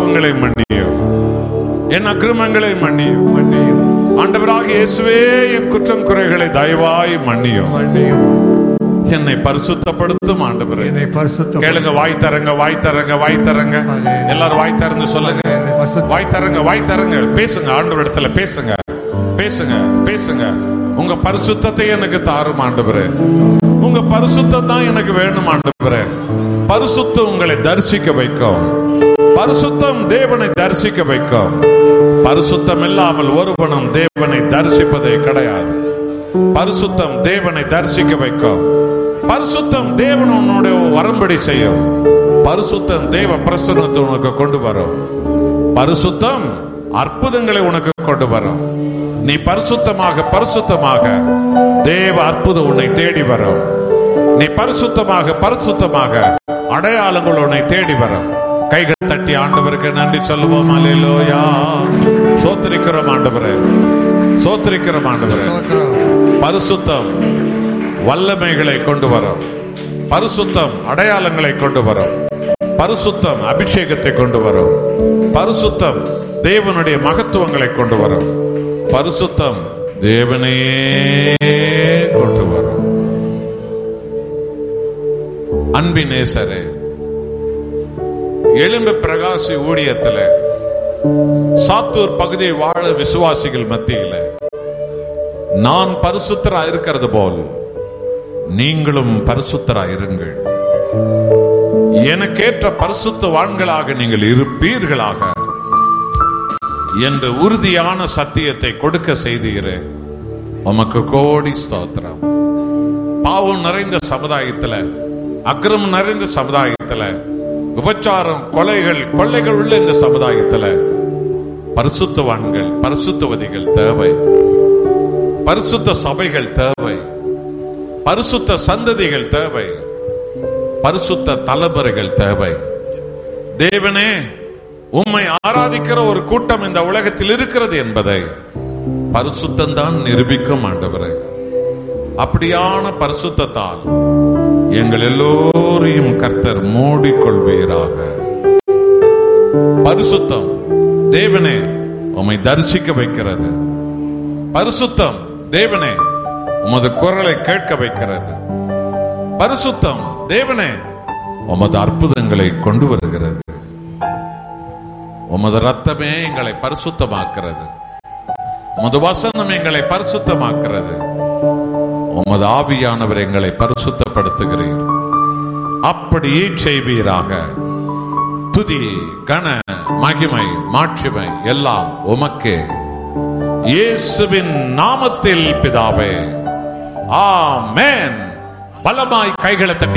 பாவங்களை மன்னியும் என் அக்கிரமங்களை மன்னியும் மன்னியும் ஆண்டவராக இயேசுவே என் குற்றம் குறைகளை தயவாய் மன்னியும் மன்னியும் என்னை பரிசுத்தப்படுத்தும் ஆண்டவரே என்னை பரிசுத்த கேளுங்க வாய் தரங்க வாய் தரங்க வாய் தரங்க எல்லாரும் வாய் திறந்து சொல்லுங்க என்னை பரிசுத்த வாய் தரங்க வாய் தரங்க பேசுங்க ஆண்டவர் இடத்துல பேசுங்க பேசுங்க பேசுங்க உங்க பரிசுத்தத்தை எனக்கு தாரும் ஆண்டவரே உங்க பரிசுத்தம் தான் எனக்கு வேணும் ஆண்டவரே பரிசுத்தம் உங்களை தரிசிக்க வைக்கும் பரிசுத்தம் தேவனை தரிசிக்க வைக்கும் பரிசுத்தம் இல்லாமல் ஒருவனும் தேவனை தரிசிப்பதே கிடையாது பரிசுத்தம் தேவனை தரிசிக்க வைக்கும் பரிசுத்தம் தேவன் உன்னோட வரம்படி செய்யும் பரிசுத்தம் தேவ பிரசன்னத்தை உனக்கு கொண்டு வரும் பரிசுத்தம் அற்புதங்களை உனக்கு கொண்டு வரும் நீ பரிசுத்தமாக பரிசுத்தமாக தேவ அற்புதம் உன்னை தேடி வரும் நீ பரிசுத்தமாக பரிசுத்தமாக அடையாளங்கள் உன்னை தேடி வரும் கைகள் தட்டி ஆண்டவருக்கு நன்றி சொல்லுவோம் அல்லேலூயா சோத்திரிக்கிறோம் ஆண்டவரே சோத்திரிக்கிறோம் ஆண்டவரே ஸ்தோத்திரம் பரிசுத்தம் வல்லமைகளை கொண்டு வரும் பரிசுத்தம் அடையாளங்களை கொண்டு வரும் பரிசுத்தம் அபிஷேகத்தை கொண்டு வரும் பரிசுத்தம் தேவனுடைய மகத்துவங்களை கொண்டு வரும் பரிசுத்தம் தேவனையே கொண்டு வரும் அன்பின் நேசரே எலும்பு பிரகாசி ஊழியத்துல சாத்தூர் பகுதியை வாழ விசுவாசிகள் மத்தியில நான் பரிசுத்தரா இருக்கிறது போல் நீங்களும் பரிசுத்தரா இருங்கள் எனக்கேற்ற பரிசுத்தவான்களாக நீங்கள் இருப்பீர்களாக என்ற உறுதியான சத்தியத்தை கொடுக்க செய்தீரே உமக்கு கோடி ஸ்தோத்திரம் பாவம் நிறைந்த சமுதாயத்துல அக்கிரமம் நிறைந்த சமுதாயத்துல விபச்சாரம் கொலைகள் கொள்ளைகள் உள்ள இந்த சமுதாயத்துல பரிசுத்தவான்கள் பரிசுத்தவதிகள் தேவை பரிசுத்த சபைகள் தேவை பரிசுத்த சந்ததிகள் தேவை பரிசுத்த தலைமுறைகள் தேவை தேவனே உம்மை ஆராதிக்கிற ஒரு கூட்டம் இந்த உலகத்தில் இருக்கிறது என்பதை பரிசுத்தம்தான் நிரூபிக்கும் ஆண்டவரே அப்படியான பரிசுத்தத்தால் எங்கள் எல்லோரையும் கர்த்தர் மூடிக்கொள்வீராக பரிசுத்தம் தேவனே உம்மை தரிசிக்க வைக்கிறது பரிசுத்தம் தேவனே உமது குரலை கேட்க வைக்கிறது பரிசுத்தம் தேவனே உமது அற்புதங்களை கொண்டு வருகிறது உமது ரத்தமே எங்களை பரிசுத்தமாக்கிறது உமது வசனம் எங்களை பரிசுத்தமாக்கிறது உமது ஆவியானவர் எங்களை பரிசுத்தப்படுத்துகிறீர் அப்படியே செய்வீராக துதி கன மகிமை மாட்சிமை எல்லாம் உமக்கே இயேசுவின் நாமத்தில் பிதாவே ஆமென் பலமாய் கைகளை தட்டி